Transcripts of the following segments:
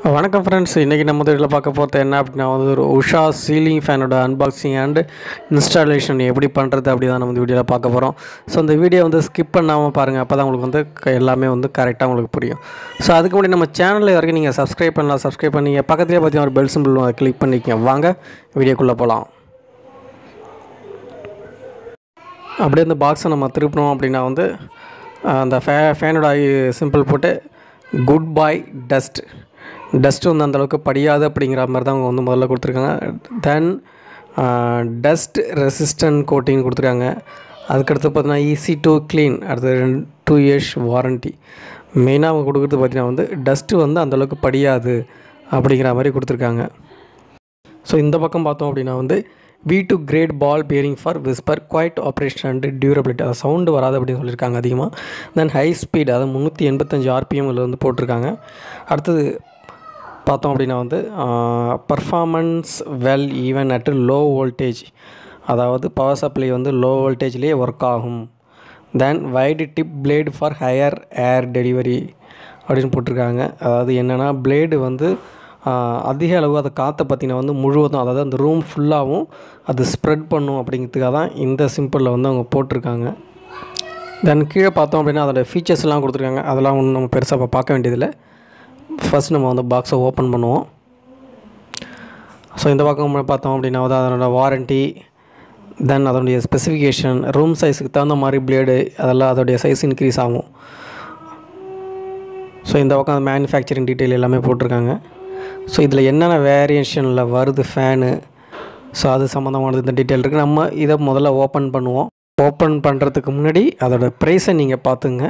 வணக்கம் ஃப்ரெண்ட்ஸ் இன்றைக்கி நம்ம இதில் பார்க்க போகிறது என்ன அப்படின்னா வந்து ஒரு உஷா சீலிங் ஃபேனோட அன்பாக்சிங் அண்ட் இன்ஸ்டாலேஷன் எப்படி பண்ணுறது அப்படி தான் நம்ம இந்த வீடியோவில் பார்க்க போகிறோம் ஸோ இந்த வீடியோ வந்து ஸ்கிப் பண்ணாமல் பாருங்கள் அப்போ தான் உங்களுக்கு வந்து க- எல்லாமே வந்து கரெக்டாக உங்களுக்கு புரியும் ஸோ அதுக்கு முன்னாடி நம்ம சேனலில் வரைக்கும் நீங்கள் சப்ஸ்கிரைப் பண்ணலாம் சப்ஸ்கிரைப் பண்ணி பக்கத்துலேயே பார்த்தீங்கன்னா ஒரு பெல் சிம்பிள் அதை கிளிக் பண்ணிக்கங்க வாங்க வீடியோக்குள்ளே போகலாம் அப்படியே அந்த பாக்ஸை நம்ம திருப்பினோம் அப்படின்னா வந்து அஹ், அந்த ஃபே ஃபேனோட சிம்பிள் போட்டு குட் பாய் டஸ்ட் டஸ்ட் வந்து அந்தளவுக்கு படியாது அப்படிங்கிற மாதிரி தான் அவங்க வந்து முதல்ல கொடுத்துருக்காங்க தென் டஸ்ட் ரெசிஸ்டன்ட் கோட்டிங் கொடுத்துருக்காங்க அதுக்கடுத்து பார்த்தீங்கன்னா ஈஸி டு க்ளீன் அடுத்து ரெண்டு டூ இயர்ஸ் வாரண்ட்டி மெயினாக அவங்க கொடுக்குறது பார்த்தீங்கன்னா வந்து டஸ்ட்டு வந்து அந்தளவுக்கு படியாது அப்படிங்கிற மாதிரி கொடுத்துருக்காங்க ஸோ இந்த பக்கம் பார்த்தோம் அப்படின்னா வந்து V two great ball bearing for whisper quiet operation and durability அது சவுண்டு வராது அப்படின்னு சொல்லியிருக்காங்க அதிகமாக தென் ஹை ஸ்பீட் அது முந்நூற்றி எண்பத்தஞ்சு ஆர்பிஎம்மில் வந்து போட்டிருக்காங்க அடுத்தது பார்த்தோம் அப்படின்னா வந்து performance well even at low voltage அதாவது பவர் சப்ளை வந்து லோ வோல்டேஜ்லேயே ஒர்க் ஆகும் then wide tip blade for higher air delivery அப்படின்னு போட்டிருக்காங்க அதாவது என்னென்னா பிளேடு வந்து ஆஹ், அதிக அளவு அதை காற்றை பார்த்தீங்கன்னா வந்து முழுவதும் அதாவது அந்த ரூம் ஃபுல்லாகவும் அது ஸ்ப்ரெட் பண்ணும் அப்படிங்கிறதுக்காக தான் இந்த சிம்பிளில் வந்து அவங்க போட்டிருக்காங்க தென் கீழே பார்த்தோம் அப்படின்னா அதோட ஃபீச்சர்ஸ் எல்லாம் கொடுத்துருக்காங்க அதெல்லாம் ஒன்றும் நம்ம பெருசாக இப்போ பார்க்க வேண்டியதில்லை ஃபர்ஸ்ட் நம்ம வந்து பாக்ஸை ஓப்பன் பண்ணுவோம் ஸோ இந்த பக்கம் பார்த்தோம் அப்படின்னா வந்து அதனோட வாரண்ட்டி தென் அதனுடைய ஸ்பெசிஃபிகேஷன் ரூம் சைஸுக்கு தகுந்த மாதிரி பிளேடு அதெல்லாம் அதோடைய சைஸ் இன்க்ரீஸ் ஆகும் ஸோ இந்த பக்கம் மேனுஃபேக்சரிங் டீட்டெயில் எல்லாமே போட்டிருக்காங்க ஸோ இதில் என்னென்ன வேரியேஷனில் வருது ஃபேனு ஸோ அது சம்மந்தமானது இந்த டீட்டெயில் இருக்குது நம்ம இதை முதல்ல ஓப்பன் பண்ணுவோம் ஓப்பன் பண்ணுறதுக்கு முன்னாடி அதோட ப்ரைஸை நீங்கள் பார்த்துங்க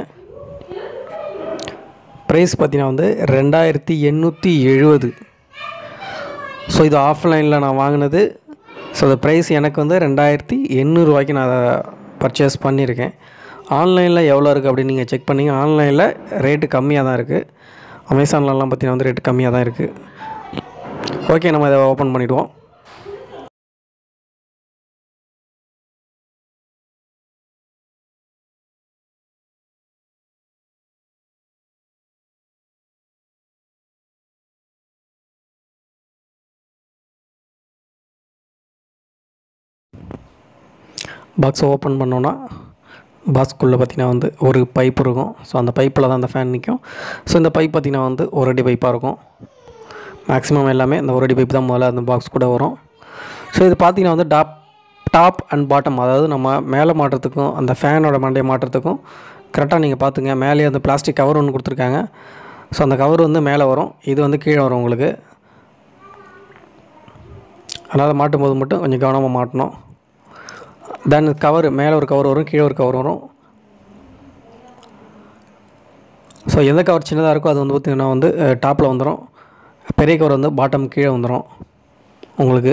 ப்ரைஸ் பார்த்தீங்கன்னா வந்து ரெண்டாயிரத்தி எண்ணூற்றி எழுபது ஸோ இது ஆஃப்லைனில் நான் வாங்கினது ஸோ அந்த ப்ரைஸ் எனக்கு வந்து ரெண்டாயிரத்தி எண்ணூறுரூவாய்க்கு நான் அதை பர்ச்சேஸ் பண்ணியிருக்கேன் ஆன்லைனில் எவ்வளோ இருக்குது அப்படின்னு நீங்கள் செக் பண்ணிங்க ஆன்லைனில் ரேட்டு கம்மியாக தான் இருக்குது அமேசான்லலாம் பார்த்தீங்கன்னா வந்து ரேட்டு கம்மியாக தான் இருக்குது ஓகே நம்ம இதை ஓப்பன் பண்ணிவிடுவோம் பாக்ஸை ஓப்பன் பண்ணோன்னா பாக்ஸ்க்குள்ளே பார்த்தீங்கன்னா வந்து ஒரு பைப் இருக்கும் ஸோ அந்த பைப்பில் தான் அந்த ஃபேன் நிற்கும் ஸோ இந்த பைப் பார்த்தீங்கன்னா வந்து ஒரு அடி பைப்பாக இருக்கும் மேக்ஸிமம் எல்லாமே இந்த ஒரு அடி பைப் தான் முதல்ல அந்த பாக்ஸ் கூட வரும் ஸோ இது பார்த்தீங்கன்னா வந்து டாப் டாப் அண்ட் பாட்டம் அதாவது நம்ம மேலே மாட்டுறதுக்கும் அந்த ஃபேனோட மண்டையை மாட்டுறதுக்கும் கரெக்டாக நீங்கள் பார்த்துங்க மேலேயே அந்த பிளாஸ்டிக் கவர் ஒன்று கொடுத்துருக்காங்க ஸோ அந்த கவர் வந்து மேலே வரும் இது வந்து கீழே வரும் உங்களுக்கு அதனால் மாட்டும் போது மட்டும் கொஞ்சம் கவனமாக மாட்டணும் தென் கவர் மேலே ஒரு கவர் வரும் கீழே ஒரு கவர் வரும் ஸோ எந்த கவர் சின்னதாக இருக்கோ அது வந்து பார்த்திங்கன்னா வந்து டாப்பில் வந்துடும் பெரிய கவர் வந்து பாட்டம் கீழே வந்துடும் உங்களுக்கு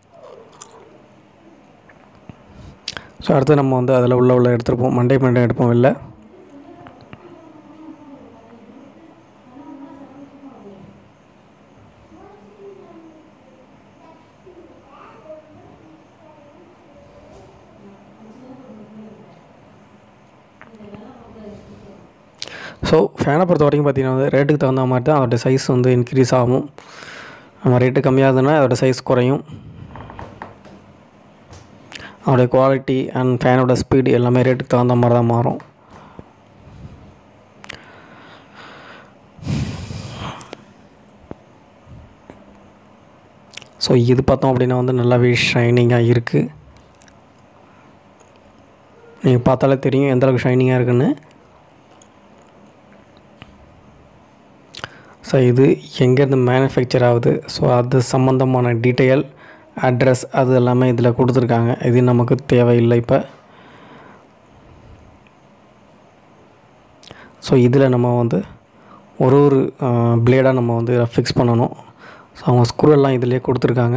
ஸோ அடுத்து நம்ம வந்து அதில் உள்ள உள்ள எடுத்துருப்போம் மண்டே மண்டே எடுப்போம் இல்லை ஸோ ஃபேனை பொறுத்த வரைக்கும் பார்த்தீங்கன்னா வந்து ரேட்டுக்கு தகுந்த மாதிரி தான் அதோட சைஸ் வந்து இன்க்ரீஸ் ஆகும் நம்ம ரேட்டு கம்மியாகுதுன்னா அதோட சைஸ் குறையும் அதோடைய குவாலிட்டி அண்ட் ஃபேனோட ஸ்பீடு எல்லாமே ரேட்டுக்கு தகுந்த மாதிரி தான் மாறும் ஸோ இது பார்த்தோம் அப்படின்னா வந்து நல்லாவே ஷைனிங்காக இருக்குது நீங்கள் பார்த்தாலே தெரியும் எந்த அளவுக்கு ஷைனிங்காக இருக்குன்னு ஸோ இது எங்கேருந்து மேனுஃபேக்சர் ஆகுது ஸோ அது சம்மந்தமான டீட்டெயில் அட்ரஸ் அது எல்லாமே இதில் கொடுத்துருக்காங்க இது நமக்கு தேவையில்லை இப்போ ஸோ இதில் நம்ம வந்து ஒரு ஒரு பிளேடாக நம்ம வந்து ஃபிக்ஸ் பண்ணணும் ஸோ அவங்க ஸ்க்ரூ எல்லாம் இதிலே கொடுத்துருக்காங்க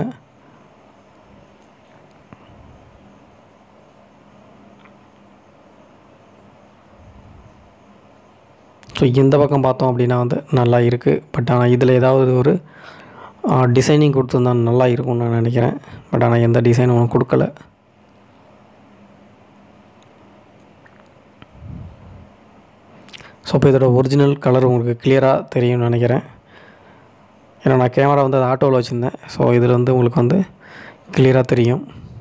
ஸோ இந்த பக்கம் பார்த்தோம் அப்படின்னா வந்து நல்லா இருக்குது பட் ஆனால் இதில் ஏதாவது ஒரு டிசைனிங் கொடுத்துருந்தா நல்லா இருக்கும்னு நான் நினைக்கிறேன் பட் ஆனால் எந்த டிசைனும் ஒன்றும் கொடுக்கல ஸோ இப்போ இதோட ஒரிஜினல் கலர் உங்களுக்கு கிளியராக தெரியும்னு நினைக்கிறேன் ஏன்னா நான் கேமரா வந்து அது ஆட்டோவில் வச்சுருந்தேன் ஸோ இதில் வந்து உங்களுக்கு வந்து கிளியராக தெரியும்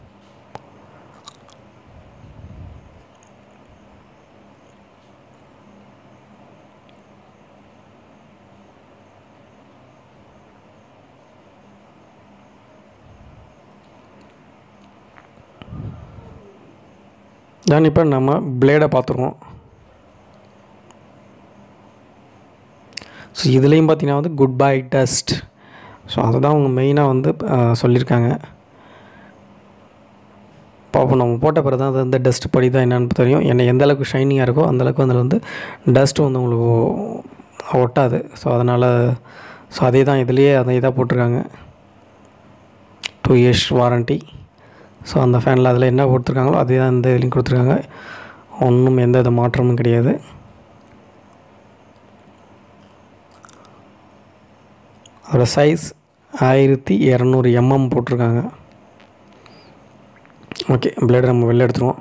தென் இப்போ நம்ம பிளேடை பார்த்துருவோம் ஸோ இதுலேயும் பார்த்தீங்கன்னா வந்து குட் பை டஸ்ட் ஸோ அதை தான் அவங்க மெயினாக வந்து அஹ், சொல்லியிருக்காங்க பார்ப்போம் நம்ம போட்ட பிறகு தான் அது வந்து டஸ்ட் படி தான் என்னென்னு தெரியும் என்ன எந்த அளவுக்கு ஷைனிங்காக இருக்கோ அந்த அளவுக்கு அதில் வந்து டஸ்ட் வந்து உங்களுக்கு ஒ- ஒட்டாது ஸோ அதனால் ஸோ அதே தான் இதுலேயே அதே தான் போட்டிருக்காங்க டூ இயர்ஸ் வாரண்ட்டி ஸோ அந்த ஃபேனில் அதில் என்ன கொடுத்துருக்காங்களோ அதே தான் இந்த இதுலேயும் கொடுத்துருக்காங்க ஒன்றும் எந்த வித மாற்றமும் கிடையாது அதோட சைஸ் ஆயிரத்தி இரநூறு எம்எம் போட்டிருக்காங்க ஓகே பிளேடு நம்ம வெளில எடுத்துருவோம்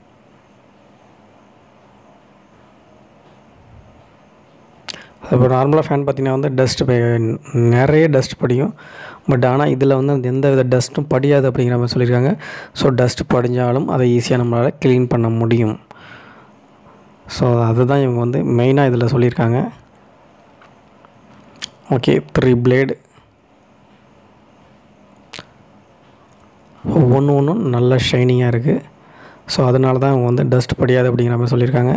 இப்போ நார்மலாக ஃபேன் பார்த்தீங்கன்னா வந்து டஸ்ட் நிறைய டஸ்ட் படியும் பட் ஆனால் இதில் வந்து அந்த எந்த வித டஸ்ட்டும் படியாது அப்படிங்கிற மாதிரி சொல்லியிருக்காங்க ஸோ டஸ்ட் படிஞ்சாலும் அதை ஈஸியாக நம்மளால் க்ளீன் பண்ண முடியும் ஸோ அதுதான் இவங்க வந்து மெயினாக இதில் சொல்லியிருக்காங்க ஓகே த்ரீ பிளேடு ஒன்று ஒன்றும் நல்ல ஷைனிங்காக இருக்குது ஸோ அதனால தான் இவங்க வந்து டஸ்ட் படியாது அப்படிங்கிற மாதிரி சொல்லியிருக்காங்க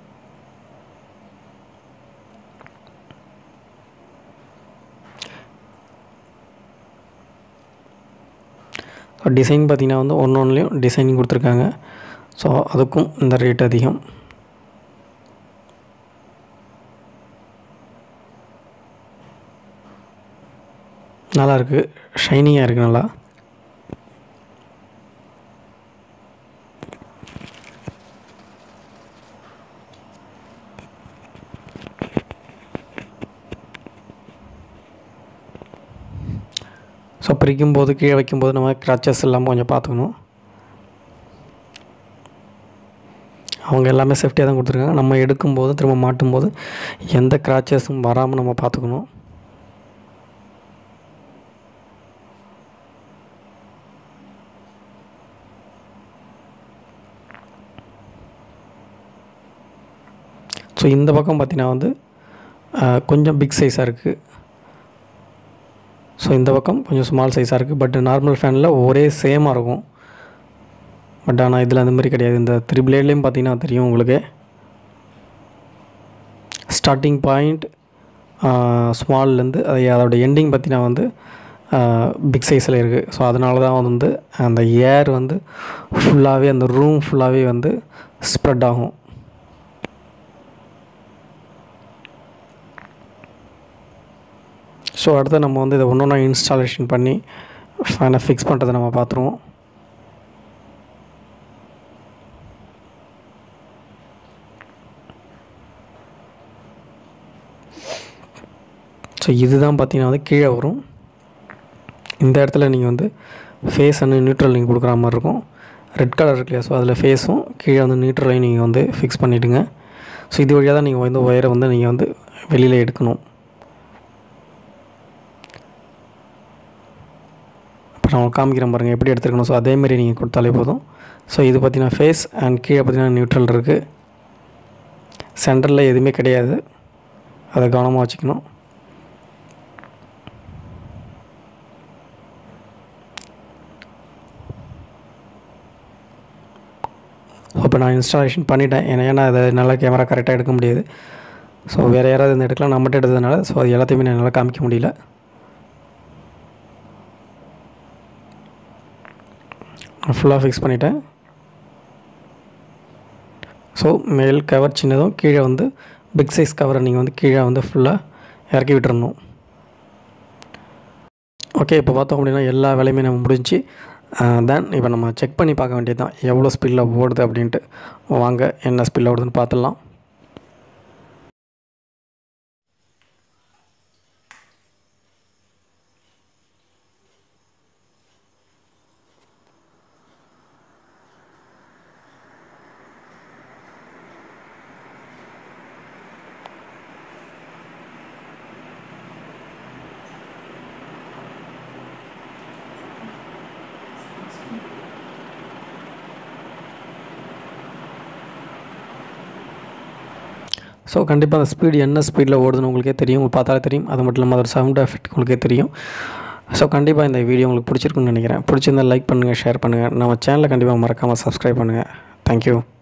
ஸோ டிசைன் பார்த்திங்கன்னா வந்து ஒன்று ஒன்றுலேயும் டிசைனிங் கொடுத்துருக்காங்க ஸோ அதுக்கும் இந்த ரேட் அதிகம் நல்லா இருக்குது ஷைனிங்காக இருக்குது நல்லா ஸோ பிரிக்கும் போது கீழே வைக்கும்போது நம்ம கிராச்சஸ் இல்லாமல் கொஞ்சம் பார்த்துக்கணும் அவங்க எல்லாமே சேஃப்டியாக தான் கொடுத்துருக்காங்க நம்ம எடுக்கும்போது திரும்ப மாட்டும்போது எந்த கிராச்சஸும் வராமல் நம்ம பார்த்துக்கணும் ஸோ இந்த பக்கம் பார்த்தீங்கன்னா வந்து அஹ், கொஞ்சம் பிக் சைஸாக இருக்குது ஸோ இந்த பக்கம் கொஞ்சம் ஸ்மால் சைஸாக இருக்குது பட் நார்மல் ஃபேனில் ஒரே சேமாக இருக்கும் பட் ஆனால் இதில் அந்த மாதிரி கிடையாது இந்த த்ரீ பிளேட்லேயும் பார்த்தீங்கன்னா தெரியும் உங்களுக்கு ஸ்டார்டிங் பாயிண்ட் ஸ்மால்லேருந்து அது அதோட எண்டிங் பார்த்தீங்கன்னா வந்து பிக் சைஸில் இருக்குது ஸோ அதனால தான் வந்து அந்த ஏர் வந்து ஃபுல்லாகவே அந்த ரூம் ஃபுல்லாகவே வந்து ஸ்ப்ரெட் ஆகும் ஸோ அடுத்து நம்ம வந்து இதை ஒன்று ஒன்றா இன்ஸ்டாலேஷன் பண்ணி ஃபேனை ஃபிக்ஸ் பண்ணுறதை நம்ம பார்த்துருவோம் ஸோ இதுதான் பார்த்தீங்கன்னா வந்து கீழே வரும் இந்த இடத்துல நீங்கள் வந்து ஃபேஸ் அண்ட் நியூட்ரல் நீங்கள் கொடுக்குற மாதிரி இருக்கும் ரெட் கலர் இருக்கு இல்லையா ஸோ அதில் ஃபேஸும் கீழே வந்து நியூட்ரலையும் நீங்கள் வந்து ஃபிக்ஸ் பண்ணிவிடுங்க ஸோ இது வழியாக தான் நீங்கள் வந்து ஒயரை வந்து நீங்கள் வந்து வெளியில் எடுக்கணும் இப்போ நான் உங்களுக்கு காமிக்கிறேன் பாருங்கள் எப்படி எடுத்துருக்கணும் ஸோ அதேமாரி நீங்கள் கொடுத்தாலே போதும் ஸோ இது பார்த்தீங்கன்னா ஃபேஸ் அண்ட் கீழே பார்த்தீங்கன்னா நியூட்ரல் இருக்குது சென்டரில் எதுவுமே கிடையாது அதை கவனமாக வச்சுக்கணும் இப்போ நான் இன்ஸ்டாலேஷன் பண்ணிட்டேன் ஏன்னா ஏன்னா அதை நல்லா கேமரா கரெக்டாக எடுக்க முடியாது ஸோ வேறு யாராவது இந்த எடுக்கலாம் நான் மட்டும் எடுத்ததுனால ஸோ அது எல்லாத்தையுமே நான் நல்லா காமிக்க முடியல ஃபுல்லாக ஃபிக்ஸ் பண்ணிட்டேன் ஸோ மேல் கவர் சின்னதும் கீழே வந்து பிக் சைஸ் கவரை நீங்கள் வந்து கீழே வந்து ஃபுல்லாக இறக்கி விட்டுறணும் ஓகே இப்போ பார்த்தோம் அப்படின்னா எல்லா வேலையுமே நம்ம முடிஞ்சு தென் இப்போ நம்ம செக் பண்ணி பார்க்க வேண்டியது தான் எவ்வளோ ஸ்பீடில் ஓடுது அப்படின்ட்டு வாங்க என்ன ஸ்பீடில் ஓடுதுன்னு பார்த்துடலாம் ஸோ கண்டிப்பாக அந்த ஸ்பீடு என்ன ஸ்பீடில் ஓடுதுன்னு உங்களுக்கே தெரியும் உங்களுக்கு பார்த்தாலே தெரியும் அது மட்டும் இல்லாமல் அதோட சவுண்ட் எஃபெக்ட் உங்களுக்கே தெரியும் ஸோ கண்டிப்பாக இந்த வீடியோ உங்களுக்கு பிடிச்சிருக்குன்னு நினைக்கிறேன் பிடிச்சிருந்தா லைக் பண்ணுங்கள் ஷேர் பண்ணுங்கள் நம்ம சேனலை கண்டிப்பாக மறக்காமல் சப்ஸ்கிரைப் பண்ணுங்கள் தேங்க்யூ